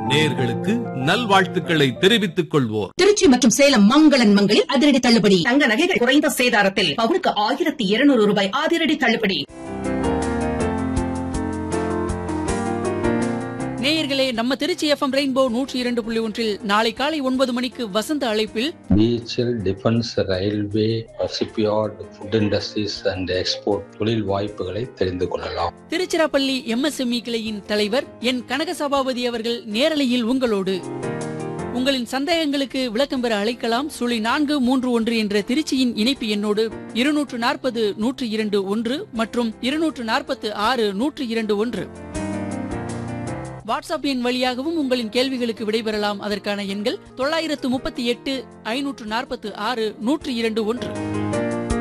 நேர்களுக்கு நல்வாழ்த்துக்களை தெரிவித்துக் கொள்வோர் திருச்சி மற்றும் சேலம் மங்களன் மங்களில் அதிரடி தள்ளுபடி தங்க நகைகள் குறைந்த சேதாரத்தில் பவுனுக்கு ஆயிரத்தி இருநூறு ரூபாய் அதிரடி தள்ளுபடி நேயர்களே நம்ம திருச்சி எஃப்எம் ரெயின்போ நூற்றி இரண்டு புள்ளி ஒன்றில் நாளை காலை ஒன்பது மணிக்கு வசந்த அழைப்பில் BHEL defence railway shipyard food industries and export தொழில் வாய்ப்புகளை தெரிந்து கொள்ளலாம் திருச்சிராப்பள்ளி எம்எஸ்எம்இ கிளையின் தலைவர் என் கனக சபாபதி அவர்கள் நேரலையில் உங்களோடு உங்களின் சந்தேகங்களுக்கு விளக்கம் பெற அழைக்கலாம் சுழி நான்கு மூன்று ஒன்று என்ற திருச்சியின் இணைப்பு எண்ணோடு இருநூற்று நாற்பது நூற்று இரண்டு ஒன்று மற்றும் இருநூற்று நாற்பத்து ஆறு நூற்று இரண்டு ஒன்று வாட்ஸ்அப் எண் வழியாகவும் உங்களின் கேள்விகளுக்கு விடைபெறலாம் அதற்கான எண்கள் தொள்ளாயிரத்து முப்பத்தி எட்டு ஐநூற்று நாற்பத்து ஆறு நூற்று இரண்டு ஒன்று